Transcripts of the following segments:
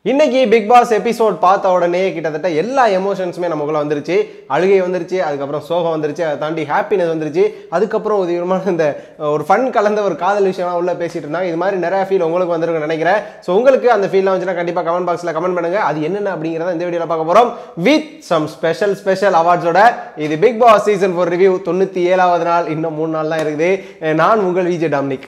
இன்னைக்கு big pass episode பார்த்த உடனே கிட்டத்தட்ட எல்லா எமோஷன்ஸுமே நமக்குள்ள வந்துருச்சு அழுகை வந்துருச்சு அதுக்கப்புறம் சோகம் வந்துருச்சு அதை தாண்டி ஹாப்பினஸ் வந்துருச்சு அதுக்கப்புறம் ஒரு விதமான இந்த அஹ், ஒரு ஃபன் கலந்த ஒரு காதல் விஷயம்லாம் உள்ள பேசிட்டு இருந்தாங்க இது மாதிரி நிறைய ஃபீல் உங்களுக்கு வந்திருக்குன்னு நினைக்கிறேன் ஸோ உங்களுக்கு அந்த ஃபீல்லாம் வந்துச்சுன்னா கண்டிப்பாக கமெண்ட் பாக்ஸில் கமெண்ட் பண்ணுங்க அது என்னென்ன அப்படிங்கிறத இந்த வீடியோவில் பார்க்க போகிறோம் வித் சம் ஸ்பெஷல் ஸ்பெஷல் அவார்ட்ஸோட இது Bigg Boss season four review தொண்ணூற்றி ஏழாவது நாள் இன்னும் மூணு நாள் தான் இருக்குது அஹ், நான் உங்கள் விஜய் டாம்னிக்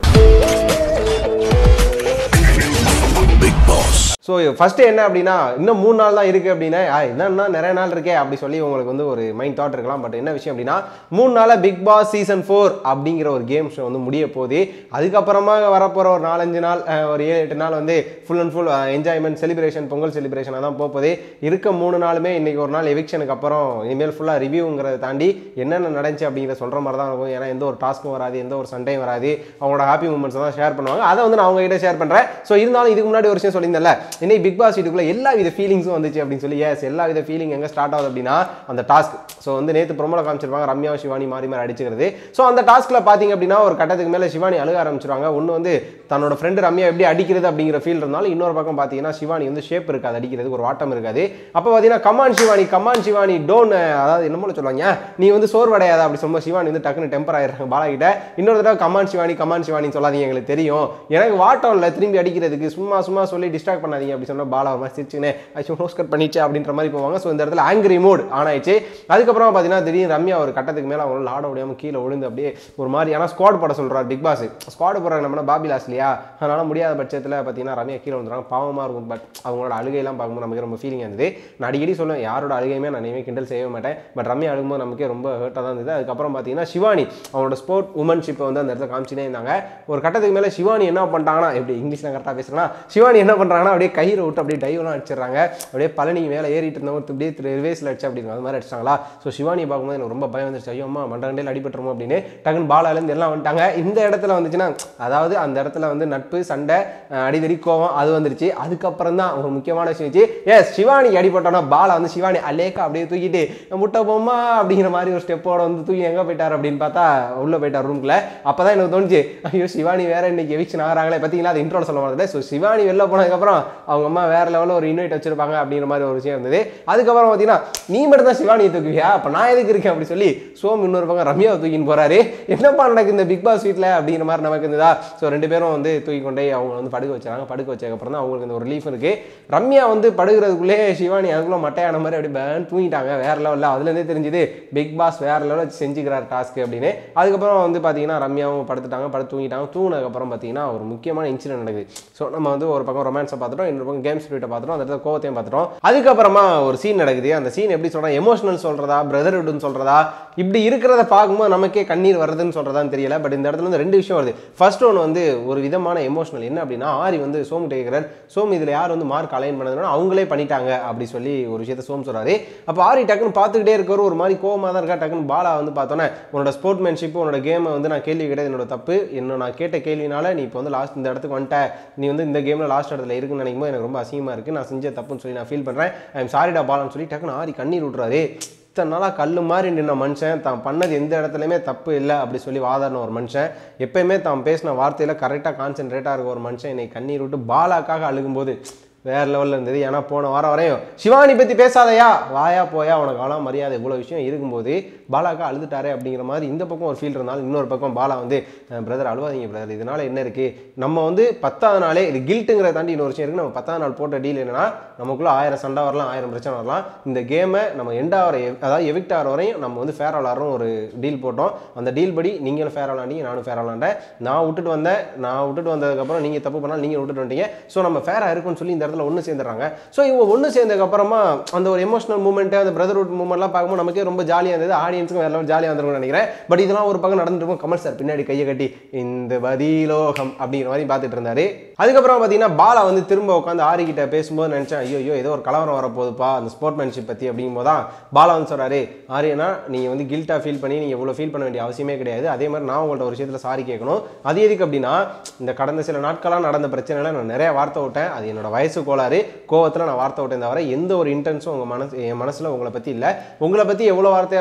ஸோ ஃபர்ஸ்ட் என்ன அப்படின்னா இன்னும் மூணு நாள் தான் இருக்குது அப்படின்னா ஆ, என்னன்னா நிறைய நாள் இருக்கே அப்படி சொல்லி உங்களுக்கு வந்து ஒரு மைண்ட் தாட் இருக்கலாம் பட் என்ன விஷயம் அப்படின்னா மூணு நாளாக பிக் பாஸ் சீசன் ஃபோர் அப்படிங்கிற ஒரு கேம் ஷோ வந்து முடிய போகுது அதுக்கப்புறமா வரப்போகிற ஒரு நாலஞ்சு நாள் அஹ், ஒரு ஏழு எட்டு நாள் வந்து full and full enjoyment celebration Pongal செலிப்ரேஷனாக தான் போக போகுது இருக்க மூணு நாளுமே இன்னைக்கு ஒரு நாள் எவிக்ஷனுக்கு அப்புறம் இனிமேல் ஃபுல்லாக ரிவ்யூங்கிறத தாண்டி என்னென்ன நடந்துச்சு அப்படிங்கிற சொல்கிற மாதிரி தான் இருக்கும் ஏன்னா எந்த ஒரு டாஸ்க்கும் வராது எந்த ஒரு சண்டையும் வராது அவங்களோட ஹாப்பி மூமெண்ட்ஸ் தான் ஷேர் பண்ணுவாங்க அதை வந்து நான் அவங்க கிட்ட ஷேர் பண்ணுறேன் ஸோ இருந்தாலும் இதுக்கு முன்னாடி ஒரு விஷயம் சொல்லியிருந்தேன்ல இன்னைக்கு பிக் பாஸ் வீட்டுக்குள்ள எல்லா வித ஃபீலிங்ஸும் வந்துச்சு அப்படின்னு சொல்லி எஸ் எல்லா வித ஃபீலிங் எங்கே ஸ்டார்ட் ஆகுது அப்படின்னா அந்த டாஸ்க் ஸோ வந்து நேற்று ப்ரொமோல காமிச்சிருப்பாங்க ரம்யா சிவானி மாறி மாறி அடிச்சுக்கிறது ஸோ அந்த டாஸ்க்கில் பார்த்தீங்க அப்படின்னா ஒரு கட்டத்துக்கு மேலே சிவானி அழுக ஆரம்பிச்சிருவாங்க ஒன்று வந்து தன்னோட ஃப்ரெண்டு ரம்யா எப்படி அடிக்கிறது அப்படிங்கிற ஃபீல் இருந்தாலும் இன்னொரு பக்கம் பார்த்தீங்கன்னா சிவானி வந்து ஷேப் இருக்காது அடிக்கிறதுக்கு ஒரு வாட்டம் இருக்காது அப்போ பார்த்தீங்கன்னா come on Shivani come on Shivani tone அதாவது என்னமோ சொல்லுவாங்க நீ வந்து சோர்வடையாத அப்படி சொல்லும்போது சிவானி வந்து டக்குன்னு டெம்பர் ஆயிடுறாங்க பாலா கிட்ட இன்னொரு தடவை கமான் சிவானி கமான் சிவானின்னு சொல்லாதீங்க எங்களுக்கு தெரியும் எனக்கு வாட்டம் இல்லை திரும்பி அடிக்கிறதுக்கு சும்மா சும்மா சொல்லி டிஸ்ட்ராக்ட் பண்ணாதீங்க அப்படி சொன்னா பாலா ஒரு மாதிரி சிரிச்சுன்னு ஐயோ நோஸ் கட் பண்ணிச்சு அப்படின்ற மாதிரி போவாங்க ஸோ இந்த இடத்துல ஆங்கிரி மோட் ஆன் ஆயிடுச்சு அதுக்கப்புறம் பார்த்தீங்கன்னா திடீர்னு ரம்யா ஒரு கட்டத்துக்கு மேலே அவங்களால ஆட முடியாமல் கீழே விழுந்து அப்படியே ஒரு மாதிரி ஆனால் ஸ்குவாட் போட சொல்றாரு பிக் பாஸ் ஸ்குவாட் போடுறாங்க நம்ம பாபி லாஸ் இல்லையா அதனால முடியாத பட்சத்தில் பார்த்தீங்கன்னா ரம்யா கீழே வந்துடுறாங்க பாவமாக இருக்கும் பட் அவங்களோட அழுகையெல்லாம் பார்க்கும்போது நமக்கு ரொம்ப ஃபீலிங் இருந்தது நான் அடிக்கடி சொல்லுவேன் யாரோட அழுகையுமே நான் இனிமேல் கிண்டல் செய்யவே மாட்டேன் பட் ரம்யா அழுகும்போது நமக்கே ரொம்ப ஹர்ட்டாக தான் இருந்தது அதுக்கப்புறம் பார்த்தீங்கன்னா சிவானி அவங்களோட ஸ்போர்ட் உமன்ஷிப்பை வந்து அந்த இடத்துல காமிச்சினே இருந்தாங்க ஒரு கட்டத்துக்கு மேலே சிவானி என்ன பண்ணிட்டாங்கன்னா எப்படி இங்கிலீஷில் கரெக்டாக பேசுகிறேன்னா சிவானி என்ன பண்ணுறாங்கன்னா அப்படியே கயிறு விட்டு அப்படியே டைவெலாம் அடிச்சிடுறாங்க அப்படியே பழனி மேலே ஏறிட்டு இருந்தவங்க அப்படியே ரிவேஸில் அடிச்சு அப்படின்னு அது மாதிரி அடிச்சாங்களா ஸோ சிவானியை பார்க்கும்போது எனக்கு ரொம்ப பயம் வந்துருச்சு ஐயோ அம்மா மண்டகண்டையில் அடிபட்டுருமோ அப்படின்னு டக்குன்னு பாலாலேருந்து எல்லாம் வந்துட்டாங்க இந்த இடத்துல வந்துச்சுன்னா அதாவது அந்த இடத்துல வந்து நட்பு சண்டை அஹ், அடிதடி கோவம் அது வந்துருச்சு அதுக்கப்புறம் தான் ஒரு முக்கியமான விஷயம் வச்சு எஸ் சிவானி அடிபட்டோன்னா பாலா வந்து சிவானி அலேக்கா அப்படியே தூக்கிட்டு முட்டை பொம்மா அப்படிங்கிற மாதிரி ஒரு ஸ்டெப்போட வந்து தூக்கி எங்கே போயிட்டார் அப்படின்னு பார்த்தா உள்ளே போயிட்டார் ரூம்குள்ள அப்போ தான் எனக்கு தோணுச்சு ஐயோ சிவானி வேற இன்னைக்கு எவிக்ஷன் ஆகிறாங்களே பார்த்தீங்களா அது இன்ட்ரோல சொல்ல மாட்டேன் ஸோ சிவானி வெளில போனதுக்கப்புறம் அவங்க அம்மா வேற லெவலில் ஒரு இன்வைட் வச்சிருப்பாங்க அப்படிங்கிற மாதிரி ஒரு விஷயம் இருந்தது அதுக்கப்புறம் பார்த்தீங்கன்னா நீ மட்டும் தான் சிவானியை தூக்குவியா அப்போ நான் எதுக்கு இருக்கேன் அப்படி சொல்லி சோம் இன்னொரு பக்கம் ரம்யாவை தூக்கின்னு போறாரு என்னப்பா நடக்குது இந்த பிக் பாஸ் வீட்டில் அப்படிங்கிற மாதிரி நமக்கு இருந்ததா ஸோ ரெண்டு பேரும் வந்து தூக்கி கொண்டே அவங்க வந்து படுக்க வச்சாங்க படுக்க வச்சதுக்கப்புறம் தான் அவங்களுக்கு இந்த ஒரு ரிலீஃப் இருக்கு ரம்யா வந்து படுக்கிறதுக்குள்ளே சிவானி அதுக்குள்ள மட்டையான மாதிரி அப்படி பேன் தூங்கிட்டாங்க வேற லெவலில் அதுலேருந்தே தெரிஞ்சுது பிக் பாஸ் வேற லெவலில் செஞ்சுக்கிறார் டாஸ்க் அப்படின்னு அதுக்கப்புறம் வந்து பார்த்தீங்கன்னா ரம்யாவும் படுத்துட்டாங்க படுத்து தூங்கிட்டாங்க தூங்கினதுக்கப்புறம் பார்த்தீங்கன்னா ஒரு முக்கியமான இன்சிடென்ட் நடக்குது ஸோ நம்ம வந்து ஒரு பக்கம் ரொமான்ஸை பார்த்துட்டோம் இன்னொரு பக்கம் கேம் ஸ்பிரிட்டை பார்த்துட்டோம் அந்த இடத்துல கோவத்தையும் பார்த்துட்டோம் அதுக்கப்புறமா ஒரு சீன் நடக்குது அந்த சீன் எப்படி சொல்கிறா எமோஷனல் சொல்கிறதா பிரதர்ஹுட்னு சொல்கிறதா இப்படி இருக்கிறத பார்க்கும்போது நமக்கே கண்ணீர் வருதுன்னு சொல்கிறதான்னு தெரியல பட் இந்த இடத்துல வந்து ரெண்டு விஷயம் வருது ஃபர்ஸ்ட் ஒன்று வந்து ஒரு விதமான எமோஷனல் என்ன அப்படின்னா ஆரி வந்து சோம் கேட்குறார் சோம் இதில் யார் வந்து மார்க் அலைன் பண்ணதுன்னா அவங்களே பண்ணிட்டாங்க அப்படி சொல்லி ஒரு விஷயத்த சோம் சொல்றாரு அப்போ ஆரி டக்குன்னு பார்த்துக்கிட்டே இருக்கிற ஒரு மாதிரி கோவமாக தான் இருக்கா டக்குன்னு பாலா வந்து பார்த்தோன்னே உன்னோட ஸ்போர்ட்மேன்ஷிப் உன்னோட கேமை வந்து நான் கேள்வி கிடையாது என்னோட தப்பு என்ன நான் கேட்ட கேள்வினால நீ இப்போ வந்து லாஸ்ட் இந்த இடத்துக்கு வந்துட்ட நீ வந்து இந்த கேமில் லாஸ்ட் இடத்துல இருக்குன்னு நினைக்கும் போது எனக்கு ரொம்ப அசிங்கமாக இருக்குது நான் செஞ்ச தப்புன்னு சொல்லி நான் ஃபீல் பண்ணுறேன் ஐ எம் சாரிடா பாலான்னு சொல்லி டக்குன்னு ஆரி கண்ணீர் விட்றாரு இத்தனை நாளாக கல் மாதிரி நின்ன மனுஷன் தான் பண்ணது எந்த இடத்துலையுமே தப்பு இல்லை அப்படி சொல்லி வாதாடின ஒரு மனுஷன் எப்பயுமே தான் பேசின வார்த்தையில் கரெக்டாக கான்சென்ட்ரேட்டாக இருக்க ஒரு மனுஷன் இன்னைக்கு கண்ணீர் விட்டு பாலாக்காக அழுகும்போது வேற லெவலில் இருந்தது ஏன்னா போன வாரம் வரையும் சிவானி பற்றி பேசாதயா வாயா போயா உனக்கு அவ்வளோ மரியாதை இவ்வளோ விஷயம் இருக்கும்போது பாலாக்கா அழுதுட்டாரே அப்படிங்கிற மாதிரி இந்த பக்கம் ஒரு ஃபீல் இருந்தாலும் இன்னொரு பக்கம் பாலா வந்து பிரதர் அழுவாதீங்க பிரதர் இதனால என்ன இருக்கு நம்ம வந்து பத்தாவது நாளே இது கில்ட்டுங்கிறத தாண்டி இன்னொரு விஷயம் இருக்கு நம்ம பத்தாவது நாள் போட்ட டீல் என்னன்னா நமக்குள்ள ஆயிரம் சண்டை வரலாம் ஆயிரம் பிரச்சனை வரலாம் இந்த கேமை நம்ம எண்ட் ஆகிற அதாவது எவிக்ட் ஆகிற வரையும் நம்ம வந்து ஃபேர் விளாட்றோம் ஒரு டீல் போட்டோம் அந்த டீல் படி நீங்களும் ஃபேர் விளாண்டீங்க நானும் ஃபேர் விளாண்டேன் நான் விட்டுட்டு வந்தேன் நான் விட்டுட்டு வந்ததுக்கப்புறம் நீங்கள் தப்பு பண்ணாலும் நீங்கள் விட்டுட்டு வந்துட்டீங்க ஸோ நம்ம ஃபேராக இருக்கும்னு சொல்லி இந்த இடத்துல ஒன்று சேர்ந்துடுறாங்க ஸோ இவங்க ஒன்று சேர்ந்ததுக்கப்புறமா அந்த ஒரு எமோஷனல் மூமெண்ட்டு அந்த பிரதர்ஹுட் மூமெண்ட்லாம் பார்க்கும்போது நமக்கே ரொம்ப ஜாலியாக இருந்தது ஆடியன்ஸுக்கும் வேற லெவல் ஜாலியாக வந்துருக்கும்னு நினைக்கிறேன் பட் இதெல்லாம் ஒரு பக்கம் நடந்துட்டு இருக்கும் கமல் சார் பின்னாடி கையை கட்டி இந்த பதிலோகம் அப்படிங்கிற மாதிரி பார்த்துட்டு இருந்தாரு அதுக்கப்புறம் பார்த்தீங்கன்னா பாலா வந்து திரும்ப உட்காந்து ஆரிக்கிட்ட பேசும்போது நினச்சேன் ஐயோ ஐயோ ஏதோ ஒரு கலவரம் வரப்போகுதுப்பா அந்த ஸ்போர்ட்மேன்ஷிப் பற்றி அப்படிங்கும்போது தான் பாலா வந்து சொல்கிறாரு ஆரியனா நீங்கள் வந்து கில்ட்டாக ஃபீல் பண்ணி நீங்கள் இவ்வளோ ஃபீல் பண்ண வேண்டிய அவசியமே கிடையாது அதே மாதிரி நான் உங்கள்ட்ட ஒரு விஷயத்தில் சாரி கேட்கணும் அது எதுக்கு அப்படின்னா இந்த கடந்த சில நாட்களாக நடந்த பிரச்சனைகளை நான் நிறைய வார்த்தை விட்டேன் அது என்னோட வயசு கோளாறு கோவத்தில் நான் வார்த்தை விட்டேன் தவிர எந்த ஒரு இன்டென்ஸும் உங்கள் மனசு என் மனசில் உங்களை பற்றி இல்லை உங்களை பற்றி எவ்வளோ வார்த்தையாக இருந்தாலும் உங்கள்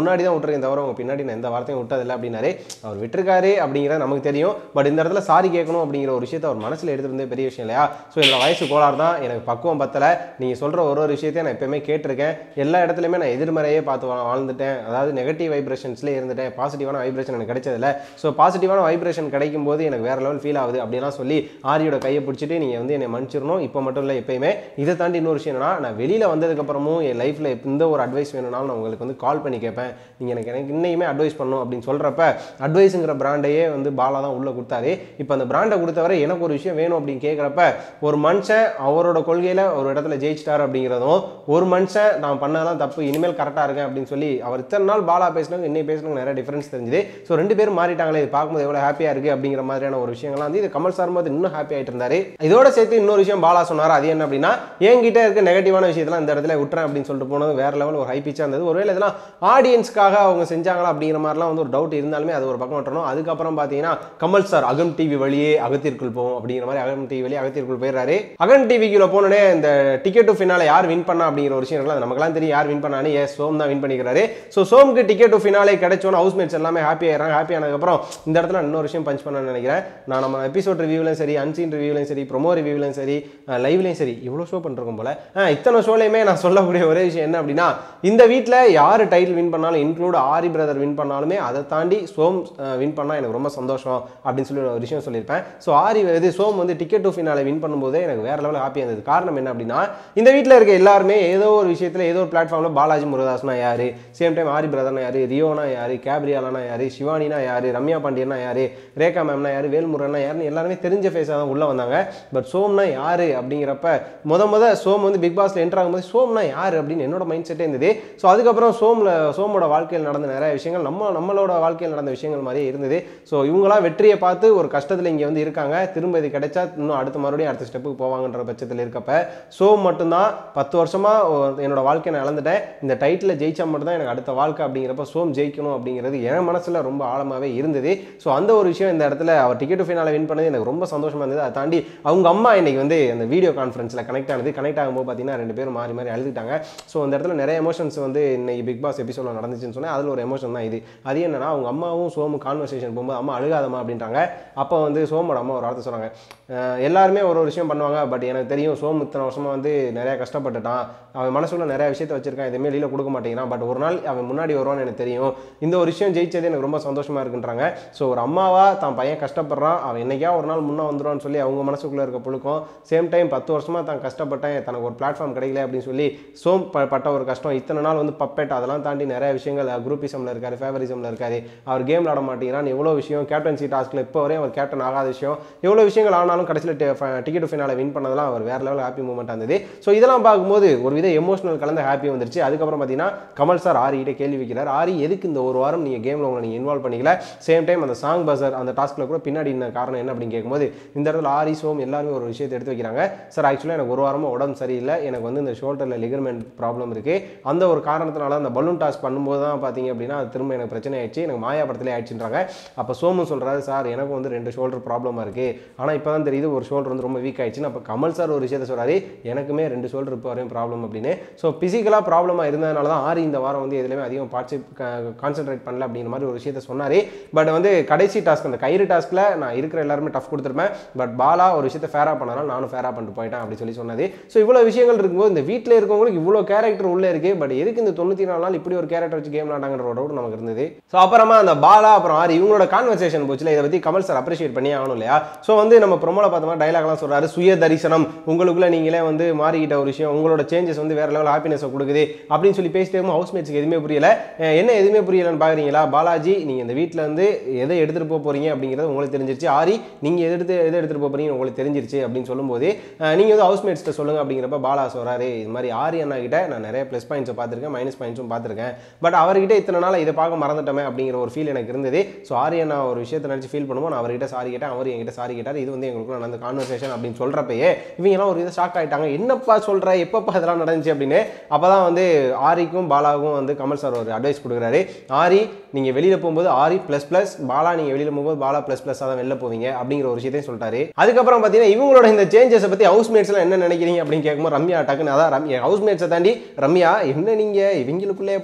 முன்னாடி தான் விட்டுருக்கேன் தவிர உங்க பின்னாடி நான் எந்த வார்த்தையும் விட்டதில்லை அப்படின்னாரு அவர் விட்டுருக்காரு அப்படிங்கிறது நமக்கு தெரியும் பட் இந்த இடத்துல சாரி கேட்கணும் அப்படிங்கிற ஒரு விஷயத்தை அவர் மனசில் எடுத்துருந்தே பெரிய விஷயம் இல்லையா ஸோ என்னோட வயசு கோளாறு தான் எனக்கு பக்குவம் பத்தலை நீங்கள் சொல்கிற ஒரு ஒரு விஷயத்தையும் நான் எப்பயுமே கேட்டிருக்கேன் எல்லா இடத்துலையுமே நான் எதிர்மறையே பார்த்து வா- வாழ்ந்துட்டேன் அதாவது நெகட்டிவ் வைப்ரேஷன்ஸ்லேயே இருந்துட்டேன் பாசிட்டிவான வைப்ரேஷன் எனக்கு கிடைச்சதில்ல ஸோ பாசிட்டிவான வைப்ரேஷன் கிடைக்கும் போது எனக்கு வேற லெவல் ஃபீல் ஆகுது அப்படிலாம் சொல்லி ஆரியோட கையை பிடிச்சிட்டு நீங்கள் வந்து என்னை மன்னிச்சிடணும் இப்போ மட்டும் இல்லை எப்பயுமே இதை தாண்டி இன்னொரு விஷயம் என்னன்னா நான் வெளியில் வந்ததுக்கப்புறமும் என் லைஃப்பில் எந்த ஒரு அட்வைஸ் வேணும்னாலும் நான் உங்களுக்கு வந்து கால் பண்ணி கேட்பேன் நீங்கள் எனக்கு எனக்கு இன்னையுமே அட்வைஸ் பண்ணணும் அப்படின்னு சொல்கிறப்ப அட்வைஸுங்கிற பிராண்டையே வந்து பாலா தான் உள்ளே கொடுத்தாரு இப்போ அந்த பிராண்டை கொடுத்தவரை எனக்கு ஒரு விஷயம் வேணும் அப்படின்னு கேட்குறப்ப ஒரு மனுஷன் அவரோட கொள்கையில் ஒரு இடத்துல ஜெயிச்சிட்டார் அப்படிங்கிறதும் ஒரு மனுஷன் நான் பண்ணதெல்லாம் தப்பு இனிமேல் கரெக்டாக இருக்கேன் அப்படின்னு சொல்லி அவர் இத்தனை நாள் பாலா பேசினாங்க இன்னைக்கு பேசினாங்க நிறைய டிஃபரன்ஸ் தெரிஞ்சுது ஸோ ரெண்டு பேரும் மாறிட்டாங்களே இது பார்க்கும்போது எவ்வளோ ஹாப்பியாக இருக்குது அப்படிங்கிற மாதிரியான ஒரு விஷயங்கள்லாம் வந்து இது கமல் சார் போது இன்னும் ஹாப்பி ஆகிட்டு இருந்தாரு இதோட சேர்த்து இன்னொரு விஷயம் பாலா சொன்னார் அது என்ன அப்படின்னா என்கிட்ட இருக்க நெகட்டிவான விஷயத்தெல்லாம் இந்த இடத்துல விட்டுறேன் அப்படின்னு சொல்லிட்டு போனது வேற லெவல் ஒரு ஹை பிச்சாக இருந்தது ஒருவேளை இதெல்லாம் ஆடியன்ஸ்க்காக அவங்க செஞ்சாங்களா அப்படிங்கிற மாதிரிலாம் வந்து ஒரு டவுட் இருந்தாலுமே அது ஒரு பக்கம் விட்டுறணும் அதுக்கப்புறம் பார்த்தீங்கன்னா கமல் சார் அகம் டிவி வழியே அகத்திற்குள் போவோம் அப்படிங்கிற மாதிரி அகம் டிவி வழியே அகத்திற்குள் போயிடுறாரு அகம் டிவிக்குள்ள போனோடனே இந்த டிக்கெட் டு ஃபினால யார் வின் பண்ணா அப்படிங்கிற ஒரு விஷயம் இருக்குல்ல, அது நமக்கெல்லாம் தெரியும் யார் வின் பண்ணான்னு ஏ சோம் தான் வின் பண்ணிக்கிறாரு ஸோ சோம்க்கு டிக்கெட் டு ஃபினாலே கிடைச்சோன்னு ஹவுஸ் மேட்ஸ் எல்லாமே ஹாப்பி ஆயிடுறாங்க ஹாப்பி ஆனதுக்கப்புறம் இந்த இடத்துல நான் இன்னொரு விஷயம் பஞ்ச் பண்ண நினைக்கிறேன் நான் நம்ம எபிசோட் ரிவ்யூலையும் சரி அன்சீன் ரிவ்யூலையும் சரி ப்ரொமோ ரிவ்யூலையும் சரி லைவ்லையும் சரி இவ்வளோ ஷோ பண்ணிருக்கோம் போல ஆ, இத்தனை ஷோலையுமே நான் சொல்லக்கூடிய ஒரே விஷயம் என்ன அப்படின்னா இந்த வீட்டில் யார் டைட்டில் வின் பண்ணாலும் இன்க்ளூட் ஆரி பிரதர் வின் பண்ணாலுமே அதை தாண்டி சோம் வின் பண்ணால் எனக்கு ரொம்ப சந்தோஷம் அப்படின்னு சொல்லி ஒரு விஷயம் சொல்லியிருப்பேன் ஸோ ஆரி இது சோம் வந்து டிக்கெட் டு ஃபினாலே வின் பண்ணும்போதே எனக்கு வேற லெவல் ஹாப்பியாக இருந்தது காரணம் என்ன அப்படின்னா இந்த வீட்டில் இருக்க எல்லாருமே ஏதோ ஒரு விஷயத்தில் ஏதோ ஒரு பிளாட்ஃபார்மில் பாலாஜி முருகதாஸ்னா யாரு சேம் டைம் ஆரி பிரதர்னா யாரு ரியோனா யாரு கேப்ரியாலானா யாரு சிவானினா யாரு ரம்யா பாண்டியனா யாரு ரேகா மேம்னா யாரு வேல்முருகனா யாருன்னு எல்லாருமே தெரிஞ்ச ஃபேஸாக தான் உள்ள வந்தாங்க பட் சோம்னா யாரு அப்படிங்கிறப்ப முத முத சோம் வந்து பிக் பாஸ்ல என்டர் ஆகும்போது சோம்னா யாரு அப்படின்னு என்னோட மைண்ட் செட்டே இருந்தது ஸோ அதுக்கப்புறம் சோம்ல சோமோட வாழ்க்கையில் நடந்த நிறைய விஷயங்கள் நம்ம நம்மளோட வாழ்க்கையில் நடந்த விஷயங்கள் மாதிரியே இருந்தது ஸோ இவங்களா வெற்றியை பார்த்து ஒரு கஷ்டத்தில் இங்கே வந்து இருக்காங்க திரும்ப இது கிடைச்சா இன்னும் அடுத்த மறுபடியும் அடுத்த ஸ்டெப்புக்கு போவாங்கன்ற பட்சத்தில் இருக்கப்ப சோம் மட்டும்தான் பத்து வருஷமா ஓ, என்னோட வாழ்க்கையை நான் இழந்துட்டேன் இந்த டைட்டில் ஜெயிச்சா மட்டும்தான் எனக்கு அடுத்த வாழ்க்கை அப்படிங்கிறப்ப சோம் ஜெயிக்கணும் அப்படிங்கிறது என் மனசுல ரொம்ப ஆழமாவே இருந்தது ஸோ அந்த ஒரு விஷயம் இந்த இடத்துல அவர் டிக்கெட் ஃபினால வின் பண்ணது எனக்கு ரொம்ப சந்தோஷமா இருந்தது அதை தாண்டி அவங்க அம்மா இன்னைக்கு வந்து அந்த வீடியோ கான்ஃபரன்ஸில் கனெக்ட் ஆனது கனெக்ட் ஆகும்போது பார்த்தீங்கன்னா ரெண்டு பேரும் மாறி மாறி அழுதுட்டாங்க ஸோ அந்த இடத்துல நிறைய எமோஷன்ஸ் வந்து இன்னைக்கு பிக் பாஸ் எபிசோட நடந்துச்சுன்னு சொன்னேன் அதில் ஒரு எமோஷன் தான் இது அது என்னன்னா அவங்க அம்மாவும் சோமு கான்வர்சேஷன் போகும்போது அம்மா அழுகாதம்மா அப்படின்றாங்க அப்போ வந்து சோமோட அம்மா ஒரு வார்த்தை சொன்னாங்க அஹ் எல்லாருமே ஒரு ஒரு விஷயம் பண்ணுவாங்க பட் எனக்கு தெரியும் சோமு இத்தனை வருஷமா வந்து நிறைய கஷ்டப்பட்டுட்டான் அவன் மனசுக்குள்ள நிறைய விஷயத்தை வச்சிருக்கான் எதுவுமே வெளியில கொடுக்க மாட்டேங்கிறான் பட் ஒரு நாள் அவன் முன்னாடி வருவான்னு எனக்கு தெரியும் இந்த ஒரு விஷயம் ஜெயிச்சது எனக்கு ரொம்ப சந்தோஷமா இருக்குன்றாங்க ஸோ ஒரு அம்மாவா தான் பையன் கஷ்டப்படுறான் அவன் என்னைக்கா ஒரு நாள் முன்னே வந்துருவான்னு சொல்லி அவங்க மனசுக்குள்ள இருக்க புழுக்கம் சேம் டைம் பத்து வருஷமா தான் கஷ்டப்பட்டேன் தனக்கு ஒரு பிளாட்ஃபார்ம் கிடைக்கல அப்படின்னு சொல்லி சோம் ப- பட்ட ஒரு கஷ்டம் இத்தனை நாள் வந்து பப்பேட் அதெல்லாம் தாண்டி நிறைய விஷயங்கள் குரூப்பிசம்ல இருக்காரு ஃபேவரிசம்ல இருக்காரு அவர் கேம் விளாட மாட்டேங்கிறான் எவ்வளோ விஷயம் கேப்டன்சி டாஸ்க்ல இப்போ வரையும் அவர் கேப்டன் ஆகாத விஷயம் எவ்வளோ விஷயங்கள் ஆனாலும் கடைசியில் டிக்கெட் ஃபினால வின் பண்ணதெல்லாம் அவர் வேற லெவல் ஹாப்பி மூமெண்ட் இருந்தது ஸோ இதெல்லாம் பார்க்கும்போது ஒரு வித எமோஷனல் கலந்த ஹாப்பி வந்துருச்சு அதுக்கப்புறம் பார்த்தீங்கன்னா கமல் சார் ஆரி கிட்ட கேள்வி வைக்கிறார் ஆரி எதுக்கு இந்த ஒரு வாரம் நீங்கள் கேமில் உங்களை நீங்கள் இன்வால்வ் பண்ணிக்கல சேம் டைம் அந்த சாங் பசர் அந்த டாஸ்க்ல கூட பின்னாடி என்ன காரணம் என்ன அப்படின்னு கேட்கும்போது இந்த இடத்துல ஆரி சோம் எல்லாருமே ஒரு விஷயத்தை எடுத்து வைக்கிறாங்க சார் ஆக்சுவலாக எனக்கு ஒரு வாரமாக உடம்பு சரியில்லை எனக்கு வந்து இந்த ஷோல்டரில் லிகர்மெண்ட் ப்ராப்ளம் இருக்கு அந்த ஒரு காரணத்தினால அந்த பலூன் டாஸ் பண்ணும்போது தான் பார்த்தீங்க அப்படின்னா அது திரும்ப எனக்கு பிரச்சனை ஆயிடுச்சு எனக்கு மாயா படத்திலே ஆயிடுச்சுன்றாங்க அப்போ சோமு சொல்றாரு சார் எனக்கும் வந்து ரெண்டு ஷோல்டர் ப்ராப்ளமாக இருக்கு ஆனால் இப்போ தான் தெரியுது ஒரு ஷோல்டர் வந்து ரொம்ப வீக் ஆயிடுச்சுன்னு அப்போ கமல் சார் ஒரு விஷயத்த சொல்றாரு எனக்குமே ரெண்டு ஷோல்டர் இப்போ வரையும் ப்ராப்ளம் அப்படின்னு ஸோ ஃபிசிக்கலாக ப்ராப்ளமாக இருந்ததுனால தான் ஆரி இந்த வாரம் வந்து எதுலையுமே அதிகம் பார்ட்சி கான்சென்ட்ரேட் பண்ணல அப்படிங்கிற மாதிரி ஒரு விஷயத்த சொன்னாரு பட் வந்து கடைசி டாஸ்க் அந்த கயிறு டாஸ்க்ல நான் இருக்கிற எல்லாருமே டஃப் கொடுத்துருப்பேன் பட் பாலா ஒரு விஷயத்த ஃபேரா பண்ணனால நானும் ஃபேரா பண்ணிட்டு போயிட்டேன் அப்படி சொல்லி சொன்னது ஸோ இவ்வளோ விஷயங்கள் இருக்கும்போது இந்த வீட்டில் இருக்கவங்களுக்கு இவ்வளோ கேரக்டர் உள்ள இருக்கு பட் எதுக்கு இந்த தொண்ணூற்றி நாலு நாள் இப்படி ஒரு கேரக்டர் வச்சு கேம் விளாண்டாங்கிற ஒரு டவுட் நமக்கு இருந்தது ஸோ அப்புறமா அந்த பாலா அப்புறம் ஆரி இவங்களோட கான்வர்சேஷன் போச்சுல இதை பத்தி கமல் சார் அப்ரிஷியேட் பண்ணி ஆகணும் இல்லையா ஸோ வந்து நம்ம ப்ரொமோல பார்த்தோம்னா டைலாக்லாம் சொல்றாரு சுய தரிசனம் உங்களுக்குள்ள நீங்களே வந்து மாறிக்கிட்ட ஒரு விஷயம் உங்களோட சேஞ்சஸ் வந்து வேற லெவல் ஹாப்பினஸ் கொடுக்குது அப்படின்னு சொல்லி பேசிட்டே இருக்கும் ஹவுஸ் மேட்ஸ்க்கு எதுவுமே புரியல அஹ் என்ன எதுவுமே புரியலன்னு பாக்குறீங்களா பாலாஜி நீங்க இந்த வீட்ல வந்து எதை எடுத்துட்டு போக போறீங்க அப்படிங்கிறது உங்களுக்கு தெரிஞ்சிருச்சு ஆரி நீங்க எது எடுத்து எதை எடுத்துட்டு போக போறீங்க உங்களுக்கு தெரிஞ்சிருச்சு அப்படின்னு சொல்லும்போது அஹ் நீங்க வந்து ஹவுஸ் மேட்ஸ்ட்ட சொல்லுங்க அப்படிங்கிறப்ப பாலா சொல்றாரு இது மாதிரி ஆரி அண்ணா கிட்ட நான் நிறைய ப்ளஸ் பாயிண்ட்ஸை பார்த்துருக்கேன் மைனஸ் பாயிண்ட்ஸும் பார்த்துருக்கேன் பட் அவர்கிட்ட இத்தனை நாள் இதை பார்க்க மறந்துட்டோமே அப்படிங்கிற ஒரு ஃபீல் எனக்கு இருந்தது ஸோ ஆரி அண்ணா ஒரு விஷயத்தை நினச்சி ஃபீல் பண்ணுவோம் நான் அவர்கிட்ட சாரி கேட்டேன் அவர் என்கிட்ட சாரி கேட்டார் இது வந்து எங்களுக்கு நடந்த கான்வர்சேஷன் அப்படின்னு சொல்றப்பயே இவங்க எல்லாம் ஒரு இதை ஷாக் ஆயிட்டாங்க என்னப்பா சொல்ற எப்பப்பா இதெல்லாம் நடந்துச்சு அப்படின்னு அப்பதான் வந்து ஆரிக்கும் பாலாவுக்கும் வந்து கமல் சார் ஒரு அட்வைஸ் கொடுக்குறாரு ஆரி நீங்க வெளியில போகும்போது ஆரி பிளஸ் பிளஸ் பாலா நீங்க வெளியில போகும்போது பாலா பிளஸ் பிளஸ் தான் வெளில போவீங்க அப்படிங்கிற ஒரு விஷயத்தையும் சொல்லிட்டாரு அதுக்கப்புறம் பார்த்தீங்கன்னா இவங்களோட இந்த சேஞ்சஸை பத்தி ஹவுஸ் மேட்ஸ்லாம் என்ன நினைக்கிறீங்க அப்படின்னு கேட்கும்போது ரம்யா டக்குன்னு அதான் ரம்யா ஹவுஸ் மேட்ஸை தாண்டி ரம்யா என்ன நீங்க இவங்களுக்குள்ளே எப்படி பேசுறாங்க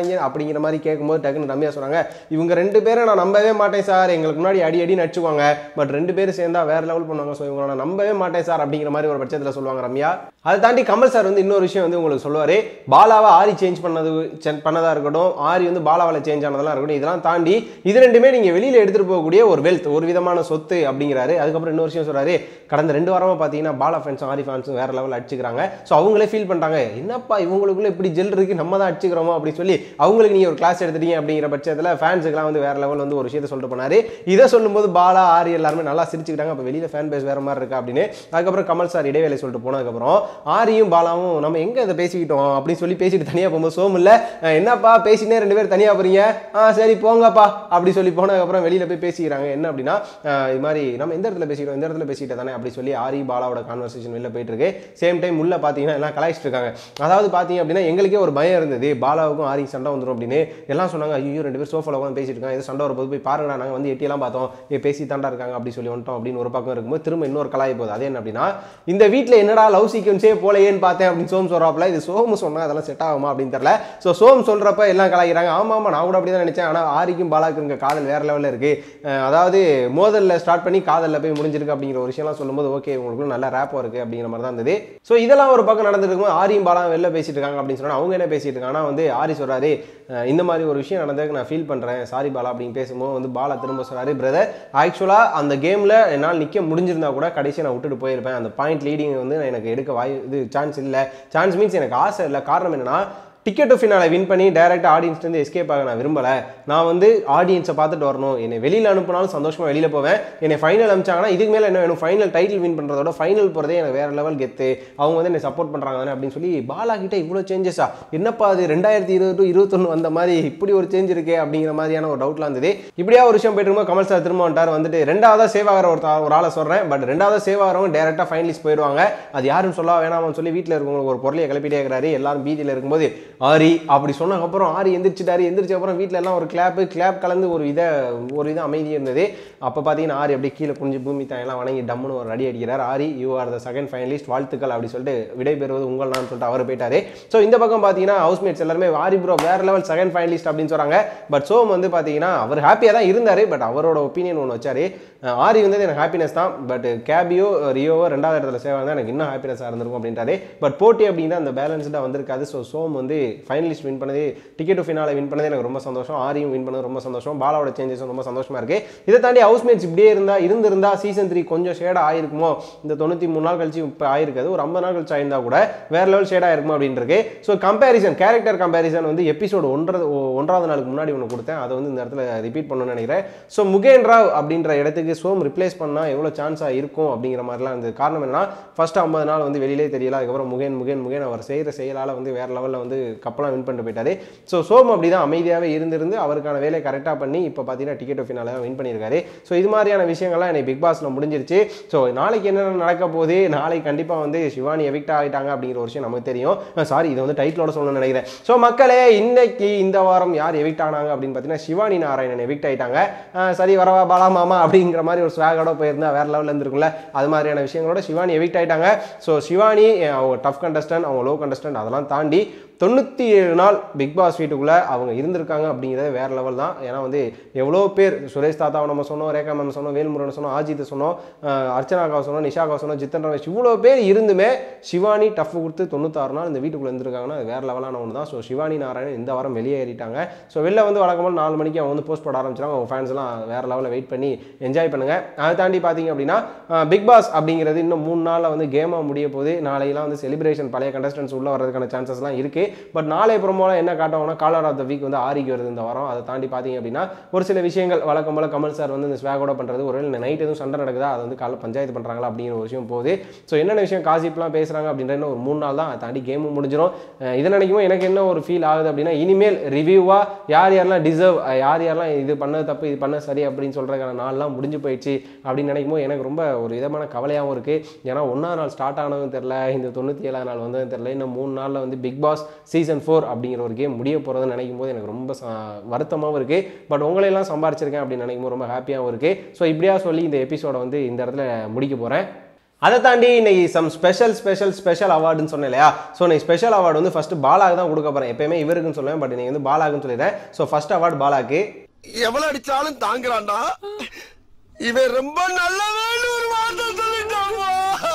அடிச்சுக்கிறாங்க அப்படிங்கிற மாதிரி கேட்கும்போது டக்குன்னு ரம்யா சொன்னாங்க இவங்க ரெண்டு பேரும் நான் நம்பவே மாட்டேன் சார் எங்களுக்கு முன்னாடி அடி அடி நடிச்சுக்குவாங்க பட் ரெண்டு பேரும் சேர்ந்தா வேற லெவல் பண்ணுவாங்க ஸோ இவங்களை நான் நம்பவே மாட்டேன் சார் அப்படிங்கிற மாதிரி ஒரு பட்சத்தில் சொல்லுவாங்க ரம்யா அதை தாண்டி கமல் சார் வந்து இன்னொரு விஷயம் வந்து உங்களுக்கு சொல்லுவார் பாலாவை ஆரி சேஞ்ச் பண்ணது சென்- பண்ணதா இருக்கட்டும் ஆரி வந்து பாலாவால் சேஞ்ச் ஆனதெல்லாம் இருக்கட்டும் இதெல்லாம் தாண்டி இது ரெண்டுமே நீங்கள் வெளியில் எடுத்துகிட்டு போகக்கூடிய ஒரு வெல்த் ஒரு விதமான சொத்து அப்படிங்கிறாரு அதுக்கப்புறம் இன்னொரு விஷயம் சொல்றாரு கடந்த ரெண்டு வாரமாக பார்த்தீங்கன்னா பாலா ஃபேன்ஸும் ஆரி ஃபேன்ஸும் வேற லெவலில் அடிச்சுக்கிறாங்க ஸோ அவங்களே ஃபீல் பண்ணுறாங்க என்னப்பா இவங்களுக்குள்ள இப்படி ஜெல் இருக்கு நம்ம தான் அடிச்சுக்கிறோமோ அப்படின்னு சொல்லி அவங்களுக்கு நீங்கள் ஒரு கிளாஸ் எடுத்துட்டீங்க அப்படிங்கிற பட்சத்தில் ஃபேன்ஸுக்குலாம் வந்து வேற லெவல் வந்து ஒரு விஷயத்தை சொல்லிட்டு போனாரு இதை சொல்லும்போது பாலா ஆரி எல்லாருமே நல்லா சிரிச்சுக்கிட்டாங்க அப்போ வெளியில் ஃபேன் பேஸ் வேற மாதிரி இருக்கா அப்படின்னு அதுக்கப்புறம் கமல் சார் இடைவேளை சொல்லிட்டு போனதுக்கப்புறம் ஆரியும் பாலாவும் நம்ம எங்கே இதை பேசிக்கிட்டோம் அப்படின்னு சொல்லி பேசிட்டு தனியாக போகும்போது சோம் இல்லை என்னப்பா பேசினே ரெண்டு பேரும் தனியாக போறீங்க ஆ சரி போங்கப்பா அப்படி சொல்லி போனதுக்கப்புறம் வெளியில் போய் பேசிக்கிறாங்க என்ன அப்படின்னா அஹ், இது மாதிரி நம்ம எந்த இடத்துல பேசிக்கிறோம் இந்த இடத்துல பேசிக்கிட்ட தானே அப்படி சொல்லி ஆரி பாலாவோட கான்வர்சேஷன் வெளில போயிட்டு இருக்கு சேம் டைம் உள்ள பார்த்தீங்கன்னா எல்லாம் கலாய்ச்சிட்டு இருக்காங்க அதாவது பார்த்தீங்க அப்படின்னா எங்களுக்கே ஒரு பயம் இருந்தது பாலாவுக்கும் ஆரி சண்டை வந்துடும் அப்படின்னு எல்லாம் சொன்னாங்க ஐயோ ரெண்டு பேரும் சோஃபாவில் உட்காந்து பேசிட்டு இருக்காங்க ஏதோ சண்டை வரும்போது போய் பாருங்கடா நாங்கள் வந்து எட்டியெல்லாம் பார்த்தோம் ஏ பேசி தாண்டா இருக்காங்க அப்படி சொல்லி வந்துட்டோம் அப்படின்னு ஒரு பக்கம் இருக்கும்போது திரும்ப இன்னொரு கலாய் போகுது அது என்ன அப்படின்னா இந்த வீட்டில் என்னடா லவ் சீக்வன்ஸே போலையேன்னு பார்த்தேன் அப்படின்னு சோம் சொல்றாப்புல இது சோம் சொன்னா அதெல்லாம் செட் ஆகுமா அப்படின்னு தெரியல ஸோ சோம் சொல்றப்ப எல்லாம் கலாய்க்கிறாங்க ஆமா ஆமா நான் கூட அப்படி தான் நினைச்சேன் ஆனால் ஆரிக்கும் பாலாக்கும் இருக்க காதல் வேற லெவலில் இருக்கு அஹ் அதாவது மோதல்ல ஸ்டார்ட் பண்ணி காதலில் போய் முடிஞ்சிருக்கு அப்படிங்கிற ஒரு விஷயம்லாம் சொல்லும்போது ஓகே உங்களுக்கு நல்ல ரேப்போ இருக்கு அப்படிங்கிற மாதிரி தான் இருந்தது ஸோ இதெல்லாம் ஒரு பக்கம் நடந்துட்டு இருக்கும்போது ஆரியும் பாலா வெளில பேசிட்டு இருக்காங்க அப்படின்னு சொன்னா அவங்க என்ன பேசிட்டு இருக்காங்க ஆனால் வந்து ஆரி சொல்றாரு அஹ் இந்த மாதிரி ஒரு விஷயம் நடந்ததுக்கு நான் ஃபீல் பண்றேன் சாரி பாலா அப்படின்னு பேசும்போது வந்து பாலா திரும்ப சொல்றாரு பிரதர் ஆக்சுவலா அந்த கேம்ல என்னால் நிக்க முடிஞ்சிருந்தா கூட கடைசியாக நான் விட்டுட்டு போயிருப்பேன் அந்த பாயிண்ட் லீடிங் வந்து எனக்கு எடுக்க வாய் இது சான்ஸ் இல்லை சான்ஸ் மீன்ஸ் எனக்கு ஆசை இல்லை காரணம் என்னன்னா டிக்கெட் டு ஃபினாலை வின் பண்ணி டேரக்ட் ஆடியன்ஸ்லேருந்து எஸ்கேப் ஆக நான் விரும்பலை நான் வந்து ஆடியன்ஸை பார்த்துட்டு வரணும் என்னை வெளியில் அனுப்புனாலும் சந்தோஷமாக வெளியில் போவேன் என்னை ஃபைனல் அனுப்பிச்சாங்கன்னா இதுக்கு மேலே என்ன வேணும் ஃபைனல் டைட்டில் வின் பண்ணுறதோட ஃபைனல் போகிறதே எனக்கு வேறு லெவல் கெத்து அவங்க வந்து என்னை சப்போர்ட் பண்ணுறாங்க தானே அப்படின்னு சொல்லி பாலா கிட்ட இவ்வளோ சேஞ்சஸா என்னப்பா அது ரெண்டாயிரத்தி இருபது டு இருபத்தொன்று வந்த மாதிரி இப்படி ஒரு சேஞ்ச் இருக்கே அப்படிங்கிற மாதிரியான ஒரு டவுட்லாம் இருந்தது இப்படியா ஒரு விஷயம் போயிட்டு இருக்கும்போது கமல் சார் திரும்ப வந்துட்டார் வந்துட்டு ரெண்டாவதா சேவ் ஆகிற ஒரு தா- ஒரு ஆளை சொல்கிறேன் பட் ரெண்டாவதா சேவ் ஆகிறவங்க டேரெக்டாக ஃபைனலிஸ்ட் போயிடுவாங்க அது யாரும் சொல்ல வேணாம்னு சொல்லி வீட்டில் இருக்கவங்களுக்கு ஒரு பொருளையை கிளப்பிட்டே இருக்கிறாரு எல்லாரும் பீதியில் இருக்கும்போது ஆரி அப்படி சொன்னதுக்கப்புறம் ஆரி எந்திரிச்சிட்டாரு எந்திரிச்ச அப்புறம் வீட்டில் எல்லாம் ஒரு கிளாப்பு கிளாப் கலந்து ஒரு இதை ஒரு இது அமைதி இருந்தது அப்போ பார்த்தீங்கன்னா ஆரி அப்படியே கீழே குனிஞ்சு பூமி தாயெல்லாம் வணங்கி டம்முன்னு ஒரு அடி அடிக்கிறார் Aari you are the second finalist வாழ்த்துக்கள் அப்படி சொல்லிட்டு விடைபெறுவது உங்கள் நான் சொல்லிட்டு அவர் போயிட்டாரு ஸோ இந்த பக்கம் பார்த்தீங்கன்னா ஹவுஸ்மேட்ஸ் எல்லாருமே ஆரி ப்ரோ வேற லெவல் செகண்ட் ஃபைனலிஸ்ட் அப்படின்னு சொல்றாங்க பட் சோம் வந்து பார்த்தீங்கன்னா அவர் ஹாப்பியாக தான் இருந்தார் பட் அவரோட ஒப்பீனியன் ஒன்று வச்சாரு அஹ் ஆரி வந்து எனக்கு ஹாப்பினஸ் தான் பட் கேபியோ ரியோவோ ரெண்டாவது இடத்துல சேவ் தான் எனக்கு இன்னும் ஹாப்பினஸாக இருந்திருக்கும் அப்படின்றாரு பட் போட்டி அப்படின்னா அந்த பேலன்ஸ்டாக வந்திருக்காது ஸோ சோம் வந்து ஃபைனலிஸ்ட் வின் பண்ணது டிக்கெட் ஃபினால வின் பண்ணது எனக்கு ரொம்ப சந்தோஷம் ஆரியும் வின் பண்ணது ரொம்ப சந்தோஷம் பாலாவோட சேஞ்சஸும் ரொம்ப சந்தோஷமா இருக்கு இதை தாண்டி ஹவுஸ்மேட்ஸ் இப்படியே இருந்தா இருந்திருந்தா சீசன் த்ரீ கொஞ்சம் ஷேட் ஆயிருக்குமோ இந்த தொண்ணூற்றி மூணு நாள் கழிச்சு இப்போ ஆயிருக்காது ஒரு ஐம்பது நாள் கழிச்சு ஆயிருந்தா கூட வேற லெவல் ஷேடாக இருக்குமா அப்படின்னு இருக்கு ஸோ கம்பேரிசன் கேரக்டர் கம்பேரிசன் வந்து எபிசோடு ஒன்றது ஒன்றாவது நாளுக்கு முன்னாடி ஒன்று கொடுத்தேன் அதை வந்து இந்த இடத்துல ரிப்பீட் பண்ணணும்னு நினைக்கிறேன் ஸோ முகேன் ராவ் அப்படின்ற இடத்துக்கு சோம் ரிப்ளேஸ் பண்ணால் எவ்வளோ சான்ஸாக இருக்கும் அப்படிங்கிற மாதிரிலாம் இருந்தது காரணம் என்னன்னா ஃபர்ஸ்ட் ஐம்பது நாள் வந்து வெளியிலே தெரியல அதுக்கப்புறம் முகேன் முகேன் முகேன் அவர் செய்கிற செயலால் வந்து வேற லெவலில் வந்து கப்பலாம் வின் பண்ணிட்டு போயிட்டாரு ஸோ சோம் அப்படி தான் அமைதியாகவே இருந்திருந்து அவருக்கான வேலையை கரெக்டாக பண்ணி இப்போ பார்த்தீங்கன்னா டிக்கெட் ஃபினால வின் பண்ணியிருக்காரு ஸோ இது மாதிரியான விஷயங்கள்லாம் எனக்கு பிக் பாஸ்ல முடிஞ்சிருச்சு ஸோ நாளைக்கு என்னென்ன நடக்க போகுது நாளைக்கு கண்டிப்பாக வந்து சிவானி எவிக்ட் ஆகிட்டாங்க அப்படிங்கிற ஒரு விஷயம் நமக்கு தெரியும் சாரி இது வந்து டைட்டிலோட சொல்லணும்னு நினைக்கிறேன் ஸோ மக்களே இன்னைக்கு இந்த வாரம் யார் எவிக்ட் ஆனாங்க அப்படின்னு பார்த்தீங்கன்னா சிவானி நாராயணன் எவிக்ட் ஆயிட்டாங்க அஹ் சரி வரவா பாலா மாமா அப்படிங்கிற மாதிரி ஒரு ஸ்வாகோட போயிருந்தா வேற லெவலில் இருந்திருக்கும்ல அது மாதிரியான விஷயங்களோட சிவானி எவிக்ட் ஆயிட்டாங்க ஸோ சிவானி அஹ் அவங்க டஃப் கண்டஸ்டன்ட் அவங்க லோ கண்டஸ்டன்ட் அதெல்லாம் தாண்டி தொண்ணூற்றி ஏழு நாள் பிக் பாஸ் வீட்டுக்குள்ளே அவங்க இருந்திருக்காங்க அப்படிங்கிறது வேற லெவல் தான் ஏன்னா வந்து எவ்வளோ பேர் சுரேஷ் தாத்தாவை நம்ம சொன்னோம் ரேகா மேம் சொன்னோம் வேல்முருகன் சொன்னோம் ஆஜித்தை சொன்னோம் அஹ் அர்ச்சனாக்காவை சொன்னோம் நிஷாக்காவை சொன்னோம் ஜித்தன் ரமேஷ் இவ்வளோ பேர் இருந்துமே சிவானி டஃப் கொடுத்து தொண்ணூத்தாறு நாள் இந்த வீட்டுக்குள்ளே இருந்திருக்காங்கன்னா அது வேற லெவலான ஒன்று தான் ஸோ சிவானி நாராயணன் இந்த வாரம் வெளியேறிட்டாங்க ஸோ வெளில வந்து வழக்கமாக நாலு மணிக்கு அவங்க வந்து போஸ்ட் போட ஆரம்பிச்சிட்டாங்க அவங்க ஃபேன்ஸ் எல்லாம் வேற லெவலில் வெயிட் பண்ணி என்ஜாய் பண்ணுங்க அதை தாண்டி பார்த்தீங்க அப்படின்னா பிக் பாஸ் அப்படிங்கிறது இன்னும் மூணு நாளில் வந்து கேமாக முடிய போகுது நாளையெல்லாம் வந்து செலிப்ரேஷன் பழைய கண்டஸ்டன்ஸ் உள்ள வரதுக்கான சான்சஸ்லாம் இருக்கு பட் நாளை ப்ரோமோவில் என்ன காட்டுவாங்கன்னா காலர் ஆஃப் த வீக் வந்து ஆரிக்கு வருது இந்த வாரம் அதை தாண்டி பார்த்தீங்க அப்படின்னா ஒரு சில விஷயங்கள் வழக்கம் போல கமல் சார் வந்து இந்த ஸ்வாகோட பண்ணுறது ஒரு நைட் எதுவும் சண்டை நடக்குதா அதை வந்து காலைல பஞ்சாயத்து பண்ணுறாங்களா அப்படிங்கிற ஒரு விஷயம் போகுது ஸோ என்னென்ன விஷயம் காசிப்லாம் பேசுகிறாங்க அப்படின்ற இன்னும் ஒரு மூணு நாள் தான் அதை தாண்டி கேமும் முடிஞ்சிடும் அஹ் இதை நினைக்கும் எனக்கு என்ன ஒரு ஃபீல் ஆகுது அப்படின்னா இனிமேல் ரிவ்யூவாக யார் யாரெல்லாம் டிசர்வ் யார் யாரெல்லாம் இது பண்ணது தப்பு இது பண்ணது சரி அப்படின்னு சொல்கிறதுக்கான நாள்லாம் முடிஞ்சு போயிடுச்சு அப்படின்னு நினைக்கும் போது எனக்கு ரொம்ப ஒரு விதமான கவலையாகவும் இருக்குது ஏன்னா ஒன்றாவது நாள் ஸ்டார்ட் ஆனதும் தெரில இந்த தொண்ணூற்றி ஏழாவது நாள் வந்ததும் தெரில இன்னும் மூணு நாளில் வந்து பிக் பாஸ் சீசன் ஃபோர் அப்படிங்கிற ஒரு கேம் முடிய போகிறதுன்னு நினைக்கும் போது எனக்கு ரொம்ப ச- வருத்தமாகவும் இருக்குது பட் உங்களையெல்லாம் சம்பாரிச்சிருக்கேன் அப்படின்னு நினைக்கும் போது ரொம்ப ஹாப்பியாகவும் இருக்குது ஸோ இப்படியா சொல்லி இந்த எபிசோடை வந்து இந்த இடத்துல முடிக்க போகிறேன் அதை தாண்டி இன்னைக்கு சம் ஸ்பெஷல் ஸ்பெஷல் ஸ்பெஷல் அவார்டுன்னு சொன்னேன் இல்லையா ஸோ இன்னைக்கு ஸ்பெஷல் அவார்டு வந்து ஃபர்ஸ்ட் பாலாக்கு தான் கொடுக்க போறேன் எப்பயுமே இவருக்குன்னு சொல்லுவேன் பட் இன்னைக்கு வந்து பாலாக்குன்னு சொல்லிடுறேன் ஸோ ஃபர்ஸ்ட் அவார்டு பாலாக்கு எவ்வளவு அடிச்சாலும் தாங்குறான்டா இவன் ரொம்ப நல்லவன்னு ஒரு வார்த்தை சொல்லிட்டாமா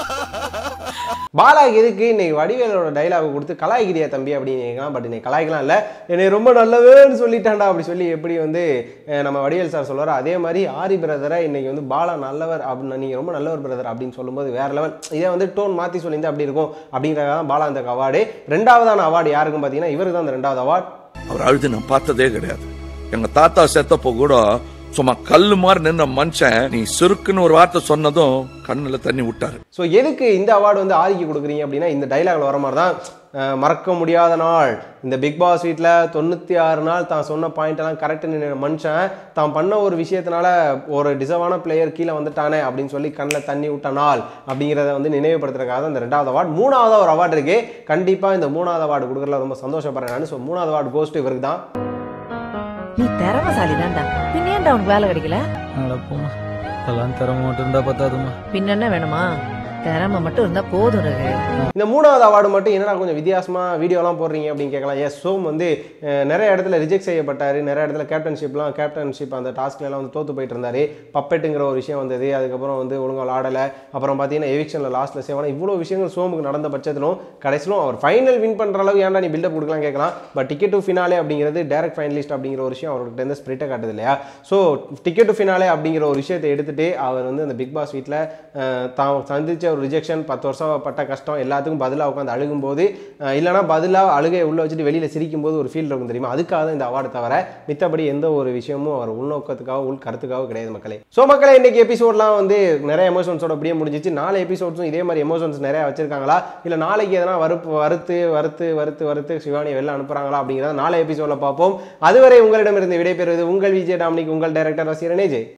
பாலாக்கு எதுக்கு இன்னைக்கு வடிவேலோட டைலாக் கொடுத்து கலாய்கிறியா தம்பி அப்படின்னு கேட்கலாம் பட் இன்னைக்கு கலாய்க்கலாம் இல்லை என்னை ரொம்ப நல்லவேன்னு சொல்லிட்டான்டா அப்படி சொல்லி எப்படி வந்து அஹ், நம்ம வடிவேல் சார் சொல்லுவார் அதே மாதிரி ஆரி பிரதரை இன்னைக்கு வந்து பாலா நல்லவர் அப்படின்னு நீங்கள் ரொம்ப நல்லவர் பிரதர் அப்படின்னு சொல்லும்போது வேற லெவல் இதே வந்து டோன் மாற்றி சொல்லியிருந்தா அப்படி இருக்கும் அப்படிங்கிறத தான் பாலா அந்த அவார்டு ரெண்டாவதான அவார்டு யாருக்கும் பார்த்தீங்கன்னா இவருக்கு தான் அந்த ரெண்டாவது அவார்டு அவர் அழுது நான் பார்த்ததே கிடையாது எங்க தாத்தா செத்தப்போ கூட சும்மா கல்லு மாதிரி நின்ன மனுஷன் நீ சிறுக்குன்னு ஒரு வார்த்தை சொன்னதும் கண்ணுல தண்ணி விட்டாரு ஸோ எதுக்கு இந்த அவார்டு வந்து ஆதிக்கு கொடுக்குறீங்க அப்படின்னா இந்த டைலாக்ல வர மாதிரி தான் அஹ், மறக்க முடியாத நாள் இந்த பிக் பாஸ் வீட்டில் தொண்ணூற்றி ஆறு நாள் தான் சொன்ன பாயிண்ட் எல்லாம் கரெக்ட் நின்ன மனுஷன் தான் பண்ண ஒரு விஷயத்தினால ஒரு டிசர்வான பிளேயர் கீழே வந்துட்டானே அப்படின்னு சொல்லி கண்ணில் தண்ணி விட்ட நாள் அப்படிங்கிறத வந்து நினைவுபடுத்துறதுக்காக தான் இந்த ரெண்டாவது அவார்டு மூணாவது ஒரு அவார்டு இருக்கு கண்டிப்பாக இந்த மூணாவது அவார்டு கொடுக்குறதுல ரொம்ப சந்தோஷப்படுறேன் நான் ஸோ மூணாவது அவார்டு கோஸ்ட் இவருக்கு தான் நீ திறமசாலி தான்டா பின்ன ஏன்டா உனக்கு வேலை கிடைக்கல அட போமா அதெல்லாம் திறமை மட்டும் இருந்தா பத்தாதுமா பின்ன என்ன வேணுமா திறமை மட்டும் இருந்தா போதும் ரகு. இந்த மூணாவது அவார்டு மட்டும் என்னடா கொஞ்சம் வித்தியாசமா வீடியோலாம் போடுறீங்க அப்படின்னு கேட்கலாம் எஸ் சோம் வந்து அஹ், நிறைய இடத்துல ரிஜெக்ட் செய்யப்பட்டாரு நிறைய இடத்துல கேப்டன்ஷிப்லாம் கேப்டன்ஷிப் அந்த டாஸ்க்ல எல்லாம் வந்து தோத்து போயிட்டு இருந்தாரு பப்பெட்டுங்கிற ஒரு விஷயம் வந்தது அதுக்கப்புறம் வந்து ஒழுங்கா விளாடலை அப்புறம் பார்த்தீங்கன்னா எவிக்ஷனில் லாஸ்ட்டில் சேவனா இவ்வளோ விஷயங்கள் சோமுக்கு நடந்த பட்சத்திலும் கடைசியிலும் அவர் ஃபைனல் வின் பண்ணுற அளவு ஏன்டா நீ பில்டப் கொடுக்கலாம் கேட்கலாம் பட் டிக்கெட் டு ஃபினாலே அப்படிங்கிறது டேரக்ட் ஃபைனலிஸ்ட் அப்படிங்கிற ஒரு விஷயம் அவர்கிட்ட இருந்து ஸ்பிரிட்டை காட்டுது இல்லையா ஸோ டிக்கெட் டு ஃபினாலே அப்படிங்கிற ஒரு விஷயத்தை எடுத்துட்டு அவர் வந்து அந்த பிக் பாஸ் வீட்டில் தான் சந்திச்ச ஒரு ரிஜெக்ஷன் பத்து வருஷம் பட்ட கஷ்டம் எல்லாத்துக்கும் பதிலாக உட்காந்து அழுகும்போது அஹ், இல்லைனா பதிலாக அழுகையை உள்ள வச்சுட்டு வெளியில் சிரிக்கும்போது ஒரு ஃபீல் இருக்கும் தெரியுமா அதுக்காக தான் இந்த அவார்டு தவிர மித்தபடி எந்த ஒரு விஷயமும் அவர் உள்நோக்கத்துக்காக உள் கருத்துக்காக கிடையாது மக்களே ஸோ மக்களே இன்னைக்கு எபிசோட்லாம் வந்து நிறைய எமோஷன்ஸோட அப்படியே முடிஞ்சிச்சு நாலு எபிசோட்ஸும் இதே மாதிரி எமோஷன்ஸ் நிறைய வச்சிருக்காங்களா இல்லை நாளைக்கு எதனா வறுப்பு வறுத்து வறுத்து வறுத்து வறுத்து சிவானி வெளில அனுப்புறாங்களா அப்படிங்கிறத நாலு எபிசோடில் பார்ப்போம் அதுவரை உங்களிடமிருந்து விடைபெறுவது உங்கள் விஜய் டாமினிக் உங்கள் டைரக்டர் ரசிகரனே ஜெய்